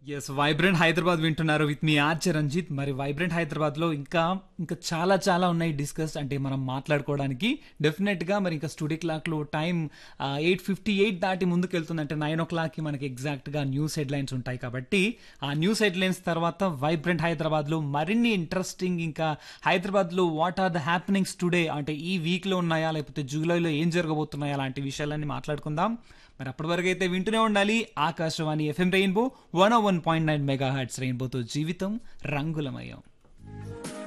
yes vibrant Hyderabad వింటున్నారు with me are Chiranjit మరి vibrant Hyderabad లో ఇంకా ఇంకా చాలా చాలా ఉన్నాయి డిస్కస్ అంటే మనం మాట్లాడుకోవడానికి డెఫినెట్ గా మరి ఇంకా స్టూడియో క్లాక్ లో టైం ఎయిట్ ఫిఫ్టీ ఎయిట్ దాటి ముందుకు వెళ్తుంది అంటే నైన్ ఓ క్లాక్ కి మనకి ఎగ్జాక్ట్ గా న్యూస్ హెడ్లైన్స్ ఉంటాయి కాబట్టి ఆ న్యూస్ హెడ్లైన్స్ తర్వాత వైబ్రెంట్ హైదరాబాద్ లో మరిన్ని ఇంట్రెస్టింగ్ ఇంకా హైదరాబాద్ లో what are the happenings today అంటే ఈ వీక్ లో ఉన్నాయా లేకపోతే జూలైలో ఏం జరగబోతున్నాయా అలాంటి విషయాలన్నీ మాట్లాడుకుందాం మరి అప్పటి వరకు అయితే వింటూనే ఉండాలి Akashvani FM rainbow one one point nine megahertz రెయిన్బోతో జీవితం రంగులమయం